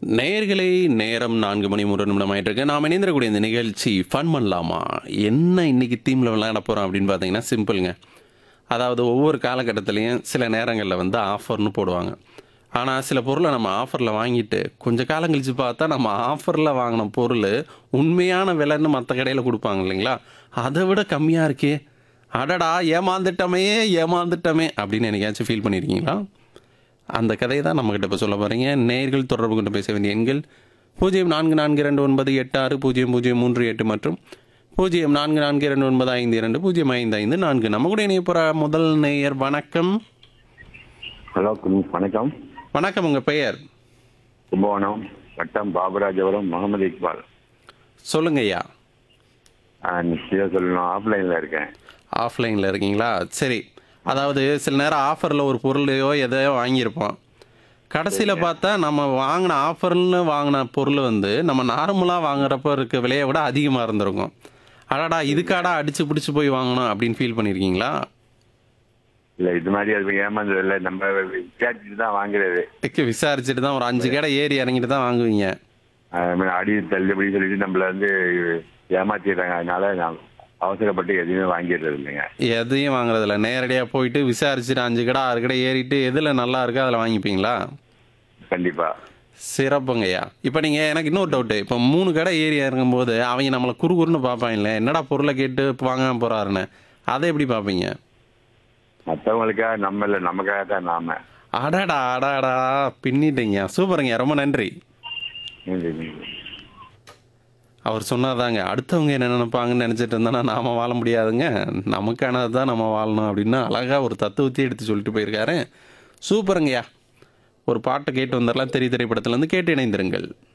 நேயர்களே நேரம் நான்கு மணி மூன்று நிமிடம் ஆயிட்டு இருக்கு நாம் இணைந்திருக்கக்கூடிய இந்த நிகழ்ச்சி ஃபன் பண்ணலாமா என்ன இன்னைக்கு தீமில் விளையாட போகிறோம் அப்படின்னு பார்த்தீங்கன்னா சிம்பிளுங்க அதாவது ஒவ்வொரு காலகட்டத்திலையும் சில நேரங்களில் வந்து ஆஃபர்னு போடுவாங்க ஆனால் சில பொருளை நம்ம ஆஃபரில் வாங்கிட்டு கொஞ்சம் காலம் கழித்து பார்த்தா நம்ம ஆஃபரில் வாங்கின பொருள் உண்மையான விலைன்னு மற்ற கடையில் கொடுப்பாங்க இல்லைங்களா அதை விட கம்மியாக இருக்கே அடடா ஏமாந்துட்டமே ஏமாந்துட்டமே அப்படின்னு என்னைக்காச்சும் ஃபீல் பண்ணியிருக்கீங்களா அந்த கதையை தான் நம்மக்கிட்ட இப்போ சொல்ல போகிறீங்க நேர்கள் தொடர்பு கொண்டு பேச வேண்டிய எண்கள் பூஜ்ஜியம் நான்கு நான்கு இரண்டு ஒன்பது எட்டு ஆறு பூஜ்ஜியம் பூஜ்ஜியம் மூன்று எட்டு மற்றும் பூஜ்ஜியம் நான்கு நான்கு இரண்டு ஒன்பது ஐந்து இரண்டு பூஜ்ஜியம் ஐந்து ஐந்து நான்கு நம்ம கூட இணைய போகிற முதல் நேயர் வணக்கம் ஹலோ கும்- வணக்கம் வணக்கம் உங்கள் பெயர் கும்பகோணம் வட்டம் பாபுராஜபுரம் முகமது இக்பால் சொல்லுங்க ஐயா நிச்சயம் சொல்லணும் ஆஃப்லைனில் இருக்கேன் ஆஃப்லைனில் இருக்கீங்களா சரி அதாவது சில நேரம் ஆஃபரில் ஒரு பொருளையோ எதையோ வாங்கியிருப்போம் கடைசியில் பார்த்தா நம்ம வாங்கின ஆஃபர்னு வாங்கின பொருள் வந்து நம்ம நார்மலாக வாங்குறப்ப இருக்க விலையை விட அதிகமாக இருந்திருக்கும் அடடா இதுக்காடா அடிச்சு பிடிச்சி போய் வாங்கணும் அப்படின்னு ஃபீல் பண்ணியிருக்கீங்களா இல்லை இது மாதிரி அது ஏமாந்தது இல்லை நம்ம விசாரிச்சுட்டு தான் வாங்குறது இக்கு விசாரிச்சுட்டு தான் ஒரு அஞ்சு கடை ஏறி இறங்கிட்டு தான் வாங்குவீங்க அஹ் அடி தள்ளுபடி சொல்லிட்டு நம்மள வந்து ஏமாத்திடுறாங்க அதனால நான் அவசரப்பட்டு எதுவுமே வாங்கிடுறது இல்லைங்க எதையும் வாங்குறதில்ல நேரடியாக போயிட்டு விசாரிச்சுட்டு அஞ்சு கடை ஆறு கடை ஏறிட்டு எதில் நல்லா இருக்கோ அதில் வாங்கிப்பீங்களா கண்டிப்பா சிறப்புங்கய்யா இப்போ நீங்கள் எனக்கு இன்னொரு டவுட்டு இப்போ மூணு கடை ஏறி இறங்கும்போது அவங்க நம்மளை குறுகுறுன்னு பார்ப்பாங்கல்ல என்னடா பொருளை கேட்டு வாங்காம போகிறாருன்னு அதை எப்படி பார்ப்பீங்க மற்றவங்களுக்காக நம்ம இல்லை நமக்காக தான் நாம அடாடா அடாடா பின்னிட்டீங்க சூப்பருங்க ரொம்ப நன்றி நன்றி, நன்றி. அவர் சொன்னாதாங்க அடுத்தவங்க என்ன நினைப்பாங்கன்னு நினச்சிட்டு இருந்தோன்னா நாம வாழ முடியாதுங்க நமக்கானது தான் நம்ம வாழணும் அப்படின்னு அழகாக ஒரு தத்துவத்தை எடுத்து சொல்லிட்டு போயிருக்காரு சூப்பருங்கய்யா ஒரு பாட்டை கேட்டு வந்துடலாம் தெரிய திரைப்படத்துலேருந்து கேட்டு இணைந்திருங்கள்